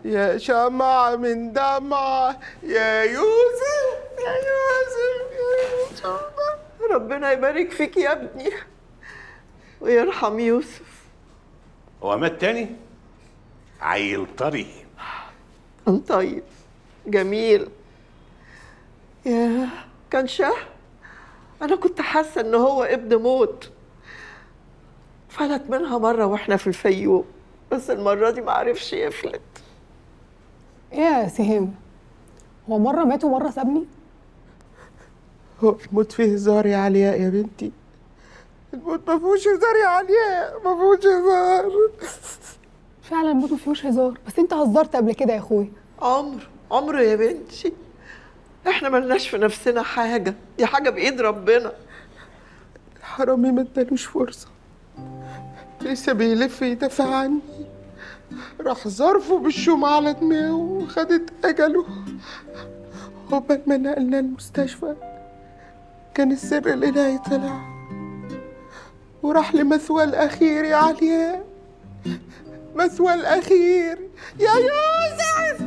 يا شمع من دمع يا يوسف يا يوسف يا يوسف ربنا يبارك فيك يا ابني ويرحم يوسف هو مات تاني عيل طري كان طيب جميل ياه كان شهر انا كنت حاسه ان هو ابن موت فلت منها مره واحنا في الفيوم بس المره دي ما عرفش يفلت ايه يا سهام هو مره مات ومره سابني هو الموت فيه هزار يا علياء يا بنتي الموت ما فيهوش هزار يا علياء ما فيهوش هزار فعلا الموت ما فيهوش هزار بس انت هزرت قبل كده يا اخويا عمر عمر يا بنتي احنا ملناش في نفسنا حاجه دي حاجه بايد ربنا الحرامي ما ادالوش فرصة لسه بيلف يدافع عني راح ظرفه بالشوم على دماغه وخدت أجله عقبال ما نقلنا المستشفى كان السر الإلهي طلع وراح لمثوى الأخير يا علياء مثوى الأخير يا يوسف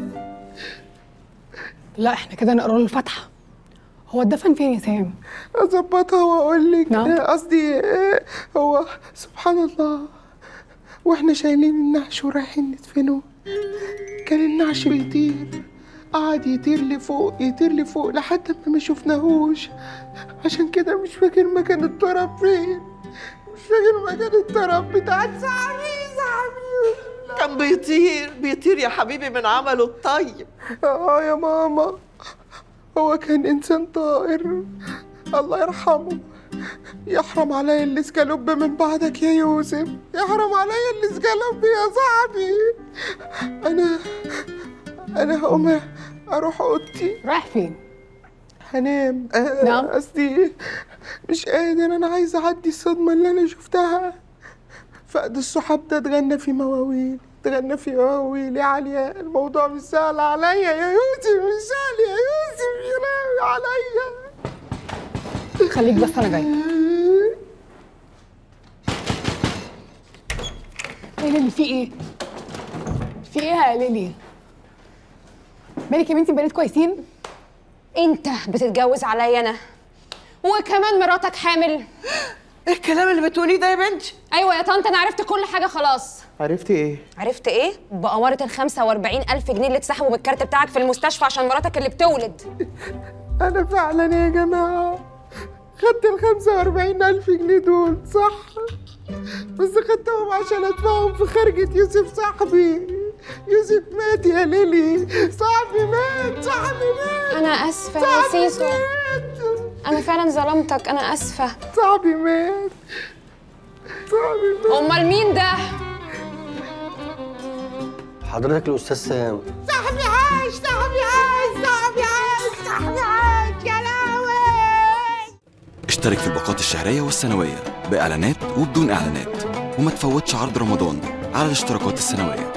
لا احنا كده نقرا له الفاتحه هو اتدفن فين يا سهام اظبطها واقول لك نعم. آه، قصدي آه، هو سبحان الله واحنا شايلين النعش ورايحين ندفنه كان النعش بيطير قعد يطير لفوق يطير لفوق لحد ما ما شفناهوش عشان كده مش فاكر مكان التراب فين مش فاكر مكان التراب بتاع صاحبي صاحبي كان بيطير بيطير يا حبيبي من عمله الطيب اه يا ماما هو كان انسان طائر الله يرحمه يحرم عليا الاسكالوب من بعدك يا يوسف يحرم عليا الاسكالوب يا صاحبي انا انا هقوم اروح اوضتي رايح فين هنام آه، نعم. قصدي مش قادر انا عايز اعدي الصدمه اللي انا شفتها فقد الصحاب ده اتغنى في مواويل اتغنى في مواويل يا عليا الموضوع مش سهل عليا يا يوسف مش سهل يا يوسف يا لهوي عليا خليك بس انا جاي ايه ليلي في ايه في ايه يا ليلي مالك يا بنتي بنات كويسين انت بتتجوز عليا انا وكمان مراتك حامل ايه الكلام اللي بتقوليه ده يا بنتي ايوه يا طنط انا عرفت كل حاجه خلاص عرفتي ايه عرفت ايه بأمارة ال 45 ألف جنيه اللي اتسحبوا بالكارت بتاعك في المستشفى عشان مراتك اللي بتولد انا فعلا يا جماعه خدت ال 45 الف جنيه دول صح بس خدتهم عشان ادفعهم في خرجة يوسف صاحبي يوسف مات يا ليلي صاحبي مات صاحبي مات أنا آسفة يا صاحبي سيسو مات أنا فعلا ظلمتك أنا آسفة صاحبي مات صاحبي مات أمال مين ده؟ حضرتك الاستاذ سام صاحبي عايش صاحبي عايش صاحبي عايش صاحبي عايش يا لهوي اشترك في الباقات الشهرية والسنوية بإعلانات وبدون إعلانات وما تفوتش عرض رمضان على الاشتراكات السنوية